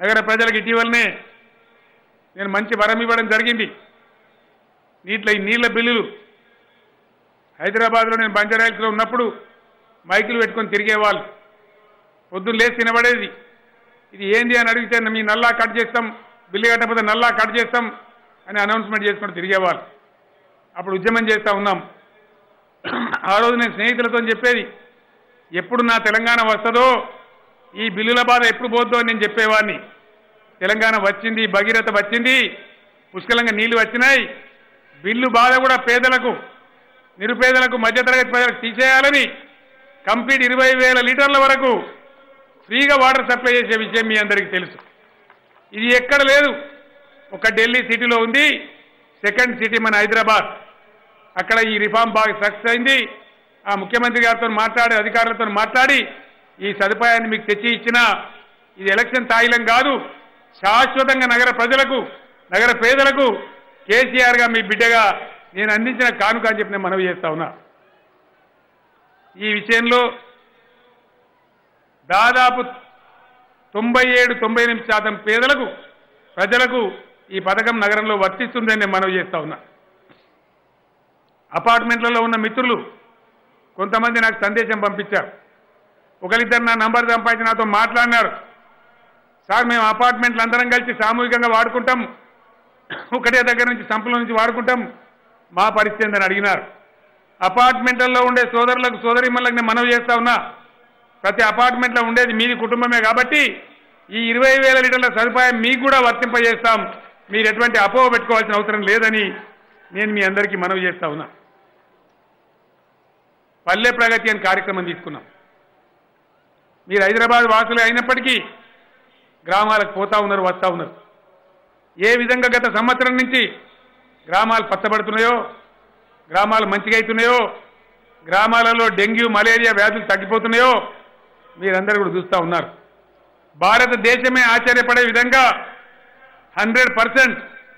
నగర ప్రజలకు ఇటీవలనే నేను మంచి వరం ఇవ్వడం జరిగింది నీటిలో ఈ నీళ్ల బిల్లులు హైదరాబాద్లో నేను బంజారాయిల్స్లో ఉన్నప్పుడు మైకులు పెట్టుకొని తిరిగేవాళ్ళు పొద్దున్న లేచి తినబడేది ఇది ఏంది అని అడిగితే మీ నల్లా కట్ చేస్తాం బిల్లు కట్టకపోతే నల్లా కట్ చేస్తాం అని అనౌన్స్మెంట్ చేసుకొని తిరిగేవాళ్ళు అప్పుడు ఉద్యమం చేస్తూ ఉన్నాం ఆ రోజు నేను స్నేహితులతో చెప్పేది ఎప్పుడు నా తెలంగాణ వస్తుందో ఈ బిల్లుల బాధ ఎప్పుడు పోద్దో అని నేను చెప్పేవాడిని తెలంగాణ వచ్చింది భగీరథ వచ్చింది పుష్కలంగా నీళ్లు వచ్చినాయి బిల్లు బాధ కూడా పేదలకు నిరుపేదలకు మధ్యతరగతి ప్రజలకు తీసేయాలని కంప్లీట్ ఇరవై వేల లీటర్ల వరకు ఫ్రీగా వాటర్ సప్లై చేసే విషయం మీ అందరికీ తెలుసు ఇది ఎక్కడ లేదు ఒక ఢిల్లీ సిటీలో ఉంది సెకండ్ సిటీ మన హైదరాబాద్ అక్కడ ఈ రిఫార్మ్ బాగా సక్సెస్ అయింది ఆ ముఖ్యమంత్రి గారితో మాట్లాడి అధికారులతో మాట్లాడి ఈ సదుపాయాన్ని మీకు తెచ్చి ఇచ్చిన ఇది ఎలక్షన్ తాయిలం కాదు శాశ్వతంగా నగర ప్రజలకు నగర పేదలకు కేసీఆర్ గా మీ బిడ్డగా నేను అందించిన కానుక అని చెప్పి నేను మనవి చేస్తా ఉన్నా ఈ విషయంలో దాదాపు తొంభై ఏడు తొంభై ఎనిమిది శాతం పేదలకు ప్రజలకు ఈ పథకం నగరంలో వర్తిస్తుందని నేను మనవి చేస్తా ఉన్నా అపార్ట్మెంట్లలో ఉన్న మిత్రులు కొంతమంది నాకు సందేశం పంపించారు ఒకరిద్దరు నా నంబర్ సంపాదించి నాతో మాట్లాడినారు సార్ మేము అపార్ట్మెంట్లు అందరం కలిసి సామూహికంగా వాడుకుంటాం ఒకటే దగ్గర నుంచి సంపుల నుంచి వాడుకుంటాం మా పరిస్థితి ఏందని అడిగినారు అపార్ట్మెంట్లలో ఉండే సోదరులకు సోదరిమల్లకు నేను మనవి చేస్తా ఉన్నా ప్రతి అపార్ట్మెంట్లో ఉండేది మీది కుటుంబమే కాబట్టి ఈ ఇరవై వేల లీటర్ల సదుపాయం మీకు కూడా వర్తింపజేస్తాం మీరు ఎటువంటి అపోహ పెట్టుకోవాల్సిన అవసరం లేదని నేను మీ అందరికీ మనవి చేస్తా ఉన్నా పల్లె ప్రగతి అని కార్యక్రమం తీసుకున్నాం మీరు హైదరాబాద్ వాసులే అయినప్పటికీ గ్రామాలకు పోతా ఉన్నారు వస్తూ ఉన్నారు ఏ విధంగా గత సంవత్సరం నుంచి గ్రామాలు పచ్చబడుతున్నాయో గ్రామాలు మంచిగా అవుతున్నాయో గ్రామాలలో డెంగ్యూ మలేరియా వ్యాధులు తగ్గిపోతున్నాయో మీరందరూ కూడా చూస్తూ ఉన్నారు భారతదేశమే ఆశ్చర్యపడే విధంగా హండ్రెడ్ పర్సెంట్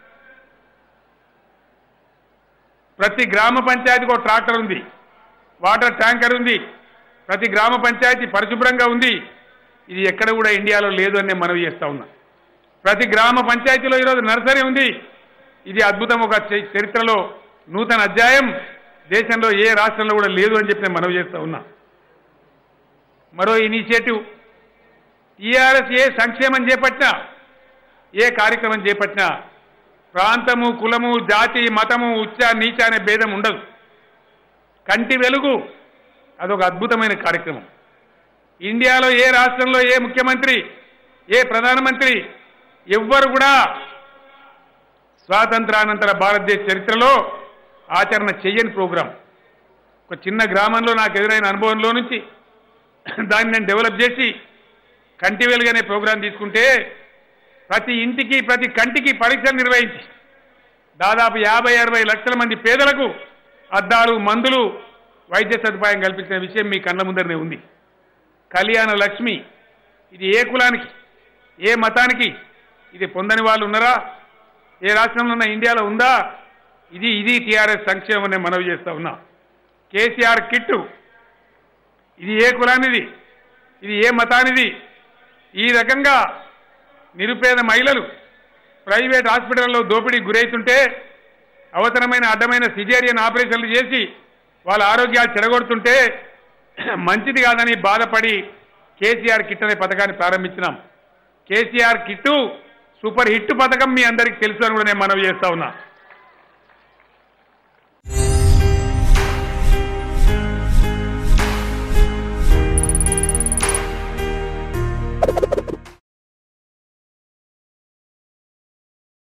ప్రతి గ్రామ పంచాయతీకి ఒక ట్రాక్టర్ ఉంది వాటర్ ట్యాంకర్ ఉంది ప్రతి గ్రామ పంచాయతీ పరిశుభ్రంగా ఉంది ఇది ఎక్కడ కూడా ఇండియాలో లేదు అని నేను మనవి చేస్తా ఉన్నా ప్రతి గ్రామ పంచాయతీలో ఈరోజు నర్సరీ ఉంది ఇది అద్భుతం ఒక చ- చరిత్రలో నూతన అధ్యాయం దేశంలో ఏ రాష్ట్రంలో కూడా లేదు అని చెప్పి నేను మనవి చేస్తా ఉన్నా మరో ఇనిషియేటివ్ టీఆర్ఎస్ ఏ సంక్షేమం చేపట్టినా ఏ కార్యక్రమం చేపట్టినా ప్రాంతము కులము జాతి మతము ఉచ్చ నీచ అనే భేదం ఉండదు కంటి వెలుగు అదొక అద్భుతమైన కార్యక్రమం ఇండియాలో ఏ రాష్ట్రంలో ఏ ముఖ్యమంత్రి ఏ ప్రధానమంత్రి ఎవ్వరు కూడా స్వాతంత్రానంతర భారతదేశ చరిత్రలో ఆచరణ చెయ్యని ప్రోగ్రాం ఒక చిన్న గ్రామంలో నాకు ఎదురైన అనుభవంలో నుంచి దాన్ని నేను డెవలప్ చేసి కంటి వెలుగు అనే ప్రోగ్రాం తీసుకుంటే ప్రతి ఇంటికి ప్రతి కంటికి పరీక్షలు నిర్వహించి దాదాపు యాభై అరవై లక్షల మంది పేదలకు అద్దాలు మందులు వైద్య సదుపాయం కల్పించిన విషయం మీ కళ్ళ ముందరనే ఉంది కళ్యాణ లక్ష్మి ఇది ఏ కులానికి ఏ మతానికి ఇది పొందని వాళ్ళు ఉన్నారా ఏ రాష్ట్రంలో ఉన్న ఇండియాలో ఉందా ఇది ఇది టీఆర్ఎస్ సంక్షేమం నేను మనవి చేస్తా ఉన్నా కేసీఆర్ కిట్టు ఇది ఏ కులానిది ఇది ఏ మతానిది ఈ రకంగా నిరుపేద మహిళలు ప్రైవేట్ హాస్పిటల్లో దోపిడీ గురవుతుంటే అవసరమైన అడ్డమైన సిజేరియన్ ఆపరేషన్లు చేసి వాళ్ళ ఆరోగ్యాలు చెడగొడుతుంటే మంచిది కాదని బాధపడి కేసీఆర్ కిట్ అనే పథకాన్ని ప్రారంభించినాం కేసీఆర్ కిట్టు సూపర్ హిట్ పథకం మీ అందరికీ తెలుసు అని కూడా నేను మనవి చేస్తా ఉన్నా